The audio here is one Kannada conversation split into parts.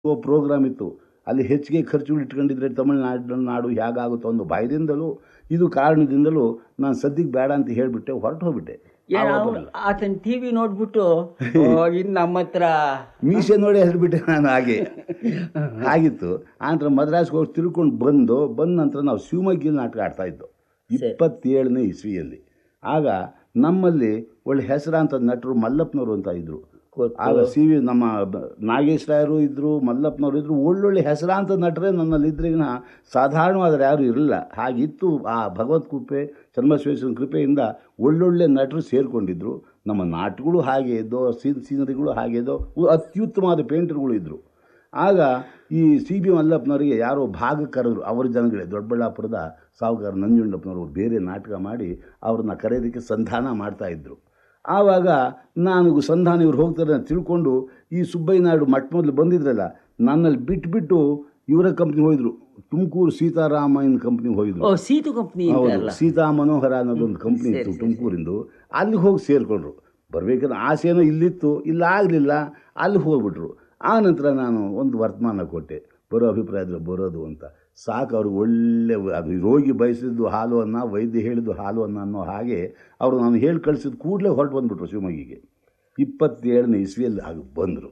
ಪ್ರೋಗ್ರಾಮ್ ಇತ್ತು ಅಲ್ಲಿ ಹೆಚ್ಚಿಗೆ ಖರ್ಚುಗಳು ಇಟ್ಕೊಂಡಿದ್ರೆ ತಮಿಳುನಾಡು ನಾಡು ಹೇಗಾಗುತ್ತೋ ಒಂದು ಭಯದಿಂದಲೂ ಇದು ಕಾರಣದಿಂದಲೂ ನಾನು ಸದ್ಯಕ್ಕೆ ಬೇಡ ಅಂತ ಹೇಳಿಬಿಟ್ಟೆ ಹೊರಟು ಹೋಗ್ಬಿಟ್ಟೆ ಏನು ಆವಾಗ ಅವ್ನು ಆತನ ಟಿ ವಿ ನೋಡ್ಬಿಟ್ಟು ಇನ್ನು ನಮ್ಮ ಹತ್ರ ಮೀಸೆ ನೋಡಿ ಹೇಳ್ಬಿಟ್ಟೆ ನಾನು ಹಾಗೆ ಆಗಿತ್ತು ಆನಂತರ ಮದ್ರಾಸ್ಗೆ ಹೋಗಿ ತಿಳ್ಕೊಂಡು ಬಂದು ಬಂದ ನಂತರ ನಾವು ಶಿವಮೊಗ್ಗಲ್ಲಿ ನಾಟಕ ಆಡ್ತಾ ಇದ್ದು ಇಪ್ಪತ್ತೇಳನೇ ಇಸ್ವಿಯಲ್ಲಿ ಆಗ ನಮ್ಮಲ್ಲಿ ಒಳ್ಳೆ ಹೆಸರಾಂತ ನಟರು ಮಲ್ಲಪ್ಪನವರು ಅಂತ ಇದ್ದರು ಗೊತ್ತು. ಆಗ ಸಿ ವಿ ನಮ್ಮ ಬ- ನಾಗೇಶ್ ರಾಯರು ಇದ್ದರು ಮಲ್ಲಪ್ಪನವರು ಇದ್ದರು ಒಳ್ಳೊಳ್ಳೆ ಹೆಸರಾಂತ ನಟರೇ ನನ್ನಲ್ಲಿ ಇದ್ರಿಗಿನ ಸಾಧಾರಣವಾದರೆ ಯಾರೂ ಇರಲಿಲ್ಲ ಹಾಗಿತ್ತು ಆ ಭಗವತ್ ಕೃಪೆ ಚನ್ನಬಸವೇಶ್ವರನ ಕೃಪೆಯಿಂದ ಒಳ್ಳೊಳ್ಳೆ ನಟರು ಸೇರಿಕೊಂಡಿದ್ದರು ನಮ್ಮ ನಾಟಗಳು ಹಾಗೆ ಇದ್ದೋ ಸೀನ್ ಸೀನರಿಗಳು ಹಾಗೆ ಇದ್ದೋ ಉ- ಅತ್ಯುತ್ತಮವಾದ ಪೇಂಟರ್ಗಳು ಇದ್ದರು ಆಗ ಈ ಸಿ ಬಿ ಮಲ್ಲಪ್ಪನವರಿಗೆ ಯಾರೋ ಭಾಗ ಕರೆದ್ರು ಅವರ ಜನಗಳೇ ದೊಡ್ಡಬಳ್ಳಾಪುರದ ಸಾಹುಕಾರ ನಂಜುಂಡಪ್ಪನವರು ಬೇರೆ ನಾಟಕ ಮಾಡಿ ಅವ್ರನ್ನ ಕರೆಯೋದಕ್ಕೆ ಸಂಧಾನ ಮಾಡ್ತಾಯಿದ್ರು ಆವಾಗ ನಾನು ಸಂಧಾನ ಇವ್ರು ಹೋಗ್ತಾರೆ ಅಂತ ತಿಳ್ಕೊಂಡು ಈ ಸುಬ್ಬಯ್ಯ ನಾಯ್ಡು ಮೊಟ್ಟ ಮೊದಲು ಬಂದಿದ್ರಲ್ಲ ನನ್ನಲ್ಲಿ ಬಿಟ್ಬಿಟ್ಟು ಇವರ ಕಂಪ್ನಿಗೆ ಹೋಯಿದ್ರು ತುಮಕೂರು ಸೀತಾರಾಮಯ್ಯನ ಕಂಪ್ನಿಗೆ ಹೋಗಿದ್ರು ಓ ಸೀತು ಕಂಪ್ನಿ ಹೌದು ಅಲ್ಲ ಸೀತಾ ಮನೋಹರ ಅನ್ನೋದೊಂದು ಕಂಪ್ನಿ ಸರಿ, ಇತ್ತು ಸರಿ, ತುಮಕೂರಿಂದು ಅಲ್ಲಿಗೆ ಹೋಗಿ ಸೇರಿಕೊಂಡ್ರು ಬರ್ಬೇಕಾದ್ರೆ ಆಸೆನೋ ಇಲ್ಲಿತ್ತು ಇಲ್ಲ ಆಗಲಿಲ್ಲ ಅಲ್ಲಿ ಹೋಗ್ಬಿಟ್ರು ಆ ನಂತರ ನಾನು ಒಂದು ವರ್ತಮಾನ ಕೊಟ್ಟೆ ಬರೋ ಅಭಿಪ್ರಾಯದಲ್ಲಿ ಬರೋದು ಅಂತ ಸಾಕು ಅವ್ರಿಗೆ ಒಳ್ಳೆ ಅದು ರೋಗಿ ಬಯಸಿದ್ದು ಹಾಲು ಅನ್ನ ವೈದ್ಯ ಹೇಳಿದ್ದು ಹಾಲು ಅನ್ನ ಅನ್ನೋ ಹಾಗೆ ಅವರು ನಾನು ಹೇಳಿ ಕಳಿಸಿದ ಕೂಡಲೇ ಹೊರಟು ಬಂದ್ಬಿಟ್ರು ಶಿವಮೊಗ್ಗಿಗೆ ಇಪ್ಪತ್ತೇಳನೇ ಇಸ್ವಿಯಲ್ಲಿ ಆಗ ಬಂದರು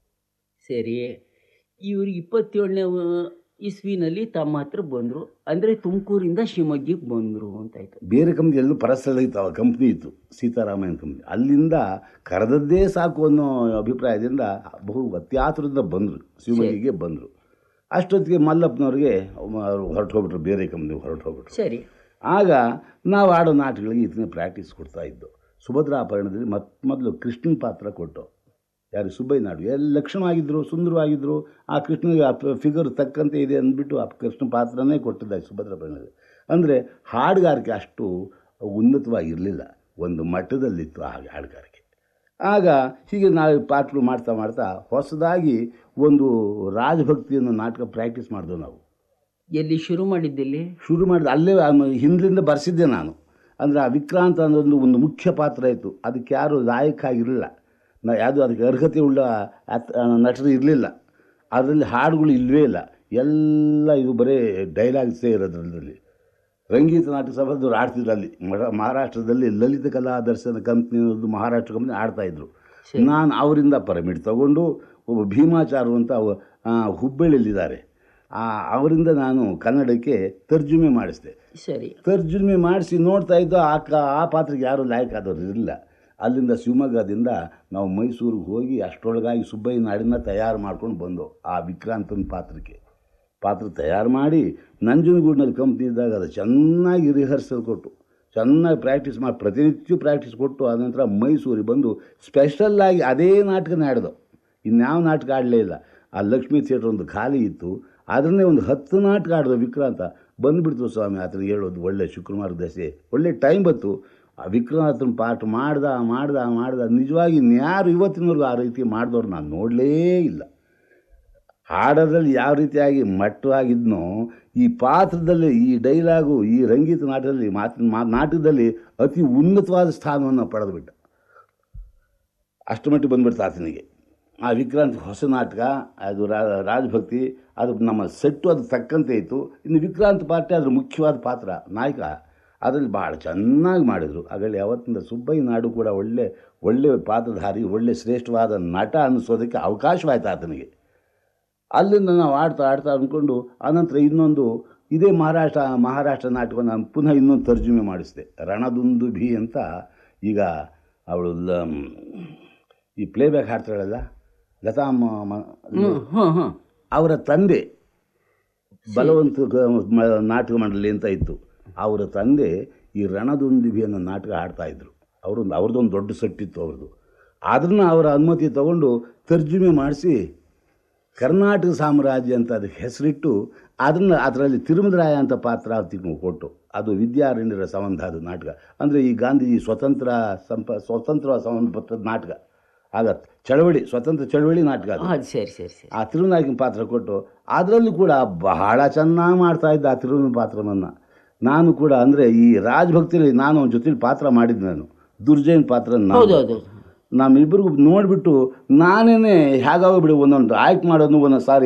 ಸರಿ ಇವ್ರಿಗೆ ಇಪ್ಪತ್ತೇಳನೇ ಇಸ್ವಿನಲ್ಲಿ ತಮ್ಮ ಹತ್ರ ಬಂದರು ಅಂದರೆ ತುಮಕೂರಿಂದ ಶಿವಮೊಗ್ಗಕ್ಕೆ ಬಂದರು ಅಂತಾಯ್ತು ಬೇರೆ ಕಂಪ್ನಿ ಎಲ್ಲೂ ಪರಸ್ಥಳ ಇತ್ತು ಆ ಕಂಪ್ನಿ ಇತ್ತು ಸೀತಾರಾಮಯ್ಯನ ಕಂಪ್ನಿ ಅಲ್ಲಿಂದ ಕರೆದದ್ದೇ ಸಾಕು ಅನ್ನೋ ಅಭಿಪ್ರಾಯದಿಂದ ಬಹು ಅತ್ಯಾತುರದಿಂದ ಬಂದರು ಶಿವಮೊಗ್ಗಿಗೆ ಬಂದರು ಅಷ್ಟೊತ್ತಿಗೆ ಮಲ್ಲಪ್ಪನವ್ರಿಗೆ ಹೊರಟು ಹೋಗ್ಬಿಟ್ರು ಬೇರೆ ಕಂಪ್ನಿಗೆ ಹೊರಟು ಹೋಗ್ಬಿಟ್ರು ಸರಿ ಆಗ ನಾವು ಆಡೋ ನಾಟಕಗಳಿಗೆ ಇದನ್ನೇ ಪ್ರಾಕ್ಟೀಸ್ ಕೊಡ್ತಾ ಇದ್ದು ಸುಭದ್ರಾಪರಣದಲ್ಲಿ ಮತ್ ಮೊದಲು ಕೃಷ್ಣನ ಪಾತ್ರ ಕೊಟ್ಟು ಯಾರು ಸುಬ್ಬಯ್ಯ ನಾಡು ಎಲ್ಲ ಲಕ್ಷಣವಾಗಿದ್ದರು ಸುಂದರವಾಗಿದ್ದರು ಆ ಕೃಷ್ಣನಿಗೆ ಆ ಫಿಗರ್ ತಕ್ಕಂತೆ ಇದೆ ಅಂದ್ಬಿಟ್ಟು ಆ ಕೃಷ್ಣ ಪಾತ್ರನೇ ಕೊಟ್ಟಿದ್ದ ಸುಭದ್ರಾಪರಣದಲ್ಲಿ ಅಂದರೆ ಹಾಡುಗಾರಿಕೆ ಅಷ್ಟು ಉನ್ನತವಾಗಿರಲಿಲ್ಲ ಒಂದು ಮಟ್ಟದಲ್ಲಿತ್ತು ಆ ಹಾಡುಗಾರಿಕೆ ಆಗ ಹೀಗೆ ನಾವು ಪಾತ್ರಗಳು ಮಾಡ್ತಾ ಮಾಡ್ತಾ ಹೊಸದಾಗಿ ಒಂದು ರಾಜಭಕ್ತಿಯನ್ನು ನಾಟಕ ಪ್ರಾಕ್ಟೀಸ್ ಮಾಡಿದೆವು ನಾವು ಎಲ್ಲಿ ಶುರು ಮಾಡಿದ್ದೆಲ್ಲಿ ಶುರು ಮಾಡಿದ ಅಲ್ಲೇ ಆ- ಹಿಂದಿನಿಂದ ಬರೆಸಿದ್ದೆ ನಾನು ಅಂದರೆ ಆ ವಿಕ್ರಾಂತ ಅನ್ನೋದು ಒಂದು ಮುಖ್ಯ ಪಾತ್ರ ಇತ್ತು ಅದಕ್ಕೆ ಯಾರು ಲಾಯಕ ಆಗಿರಲಿಲ್ಲ ನಾ ಯಾವುದು ಅದಕ್ಕೆ ಅರ್ಹತೆ ಉಳ್ಳ ಆತ್- ಆ, ನಟರು ಇರಲಿಲ್ಲ ಅದರಲ್ಲಿ ಹಾಡುಗಳು ಇಲ್ಲವೇ ಇಲ್ಲ ಎಲ್ಲ ಇದು ಬರೀ ಡೈಲಾಗ್ಸೇ ಇರೋದ್ರಲ್ಲಿ ರಂಗೀತ ನಾಟಕ ಸಭಾದವ್ರು ಆಡ್ತಿದ್ರು ಅಲ್ಲಿ ಮರ- ಮಹಾರಾಷ್ಟ್ರದಲ್ಲಿ ಲಲಿತ ಕಲಾ ದರ್ಶನ ಕಂಪ್ನಿ ಅನ್ನೋದು ಮಹಾರಾಷ್ಟ್ರ ಕಂಪ್ನಿ ಆಡ್ತಾಯಿದ್ರು ನಾನು ಅವರಿಂದ ಪರಮಿಟ್ ತಗೊಂಡು ಒಬ್ಬ ಭೀಮಾಚಾರು ಅಂತ ಅವ- ಆ, ಹುಬ್ಬಳ್ಳಿಯಲ್ಲಿದ್ದಾರೆ ಆ, ಅವರಿಂದ ನಾನು ಕನ್ನಡಕ್ಕೆ ತರ್ಜುಮೆ ಮಾಡಿಸಿದೆ ಸರಿ ತರ್ಜುಮೆ ಮಾಡಿಸಿ ನೋಡ್ತಾ ಇದ್ದೋ ಆ ಕ ಆ ಪಾತ್ರಕ್ಕೆ ಯಾರೂ ಲಾಯಕ್ ಆದವ್ರು ಇರಲಿಲ್ಲ ಅಲ್ಲಿಂದ ಶಿವಮೊಗ್ಗದಿಂದ ನಾವು ಮೈಸೂರಿಗೆ ಹೋಗಿ ಅಷ್ಟರೊಳಗಾಗಿ ಸುಬ್ಬಯ್ಯ ನಾಡಿನ ತಯಾರು ಮಾಡ್ಕೊಂಡು ಬಂದು ಆ ವಿಕ್ರಾಂತನ ಪಾತ್ರಕ್ಕೆ ಪಾತ್ರ ತಯಾರು ಮಾಡಿ ನಂಜನಗೂಡಿನಲ್ಲಿ ಕಂಪ್ನಿ ಇದ್ದಾಗ ಅದು ಚೆನ್ನಾಗಿ ರಿಹರ್ಸಲ್ ಕೊಟ್ಟು ಚೆನ್ನಾಗಿ ಪ್ರಾಕ್ಟೀಸ್ ಮಾಡಿ ಪ್ರತಿನಿತ್ಯ ಪ್ರಾಕ್ಟೀಸ್ ಕೊಟ್ಟು ಆನಂತರ ಮೈಸೂರಿಗೆ ಬಂದು ಸ್ಪೆಷಲ್ಲಾಗಿ ಅದೇ ನಾಟಕನ ಆಡ್ದು ಇನ್ಯಾವ ನಾಟಕ ಆಡಲೇ ಇಲ್ಲ ಆ ಲಕ್ಷ್ಮೀ ಥಿಯೇಟ್ರ್ ಒಂದು ಖಾಲಿ ಇತ್ತು ಅದನ್ನೇ ಒಂದು ಹತ್ತು ನಾಟಕ ಆಡ್ದು ವಿಕ್ರಾಂತ ಬಂದುಬಿಡ್ತು ಸ್ವಾಮಿ ಆತನಿಗೆ ಹೇಳೋದು ಒಳ್ಳೆ ಶುಕ್ರವಾರ ದಸೆ ಒಳ್ಳೆ ಟೈಮ್ ಬಂತು ಆ ವಿಕ್ರಾಂತನ ಪಾಠ ಮಾಡ್ದ ಮಾಡ್ದ ಮಾಡ್ದ ನಿಜವಾಗಿ ಇನ್ಯಾರು ಇವತ್ತಿನವರೆಗೂ ಆ ರೀತಿ ಮಾಡಿದವ್ರು ನಾನು ನೋಡಲೇ ಇಲ್ಲ ಹಾಡೋದ್ರಲ್ಲಿ ಯಾವ ರೀತಿಯಾಗಿ ಮಟ್ಟವಾಗಿದ್ನೋ ಈ ಪಾತ್ರದಲ್ಲಿ ಈ ಡೈಲಾಗು ಈ ರಂಗೀತ ನಾಟಕದಲ್ಲಿ ಮಾತಿನ ಮಾ ನಾಟಕದಲ್ಲಿ ಅತಿ ಉನ್ನತವಾದ ಸ್ಥಾನವನ್ನು ಪಡೆದುಬಿಟ್ಟ ಅಷ್ಟು ಮಟ್ಟಿಗೆ ಬಂದ್ಬಿಡ್ತು ಆತನಿಗೆ ಆ ವಿಕ್ರಾಂತ್ ಹೊಸ ನಾಟಕ ಅದು ರಾ- ರಾಜಭಕ್ತಿ ಅದು ನಮ್ಮ ಸೆಟ್ಟು ಅದು ತಕ್ಕಂತೆ ಇತ್ತು ಇನ್ನು ವಿಕ್ರಾಂತ್ ಪಾರ್ಟಿ ಅದ್ರ ಮುಖ್ಯವಾದ ಪಾತ್ರ ನಾಯಕ ಅದರಲ್ಲಿ ಭಾಳ ಚೆನ್ನಾಗಿ ಮಾಡಿದರು ಅದರಲ್ಲಿ ಯಾವತ್ತಿಂದ ಸುಬ್ಬಯ್ಯ ನಾಡು ಕೂಡ ಒಳ್ಳೆ ಒಳ್ಳೆ ಪಾತ್ರಧಾರಿ ಒಳ್ಳೆ ಶ್ರೇಷ್ಠವಾದ ನಟ ಅನ್ನಿಸೋದಕ್ಕೆ ಅವಕಾಶವಾಯ್ತು ಆತನಿಗೆ ಅಲ್ಲಿಂದ ನಾವು ಆಡ್ತಾ ಆಡ್ತಾ ಅಂದ್ಕೊಂಡು ಆನಂತರ ಇನ್ನೊಂದು ಇದೇ ಮಹಾರಾಷ್ಟ್ರ ಮಹಾರಾಷ್ಟ್ರ ನಾಟಕವನ್ನು ನಾನು ಪುನಃ ಇನ್ನೊಂದು ತರ್ಜುಮೆ ಮಾಡಿಸಿದೆ ರಣದುಂದು ಭಿ ಅಂತ ಈಗ ಅವಳು ಲ ಈ ಪ್ಲೇಬ್ಯಾಕ್ ಹಾಡ್ತಾಳಲ್ಲ ಲತಾ ಮ- ಮ- ಹ್ಞೂ ಹ್ಞೂ ಹ್ಞೂ ಅವರ ತಂದೆ ಬಲವಂತ ಗ- ಮ- ನಾಟಕ ಮಂಡಳಿ ಅಂತ ಇತ್ತು ಅವರ ತಂದೆ ಈ ರಣದುಂದಿಭಿ ಅನ್ನೋ ನಾಟಕ ಆಡ್ತಾ ಇದ್ರು ಅವರೊಂದು ಅವ್ರದ್ದೊಂದು ದೊಡ್ಡ ಸೆಟ್ಟಿತ್ತು ಅವ್ರದ್ದು ಅದನ್ನು ಅವರ ಅನುಮತಿ ತಗೊಂಡು ತರ್ಜುಮೆ ಮಾಡಿಸಿ ಕರ್ನಾಟಕ ಸಾಮ್ರಾಜ್ಯ ಅಂತ ಅದಕ್ಕೆ ಹೆಸರಿಟ್ಟು ಅದನ್ನು ಅದರಲ್ಲಿ ತಿರುಮಲರಾಯ ಅಂತ ಪಾತ್ರ ಅವತ್ತಿಗೆ ಕೊಟ್ಟು ಅದು ವಿದ್ಯಾರಣ್ಯರ ಸಂಬಂಧ ಅದು ನಾಟಕ ಅಂದರೆ ಈ ಗಾಂಧೀಜಿ ಸ್ವತಂತ್ರ ಸಂಪ ಸ್ವತಂತ್ರ ಸಂಬಂಧಪಟ್ಟ ನಾಟಕ ಆಗ ಚಳವಳಿ ಸ್ವತಂತ್ರ ಚಳವಳಿ ನಾಟಕ ಅದು ಅದು ಸರಿ ಸರಿ ಸರಿ ಆ ತಿರುನಾಯಕನ ಪಾತ್ರ ಕೊಟ್ಟು ಅದರಲ್ಲೂ ಕೂಡ ಬಹಳ ಚೆನ್ನಾಗಿ ಮಾಡ್ತಾ ಇದ್ದ ಆ ತಿರುವಿನ ಪಾತ್ರವನ್ನು ನಾನು ಕೂಡ ಅಂದರೆ ಈ ರಾಜಭಕ್ತಿಯಲ್ಲಿ ನಾನು ಅವನ ಜೊತೆಲಿ ಪಾತ್ರ ಮಾಡಿದ್ದೆ ನಾನು ದುರ್ಜಯನ್ ಪಾತ್ರ ಹೌದು ನಾನು ಹೌದು ನಮ್ಮಿಬ್ಬರಿಗೂ ನೋಡಿಬಿಟ್ಟು ನಾನೇನೆ ಹೇಗಾಗೋಗ್ಬಿಡಿ ಒಂದೊಂದು ಆಯ್ಕೆ ಮಾಡೋದು ಒಂದೊಂದು ಸಾರಿ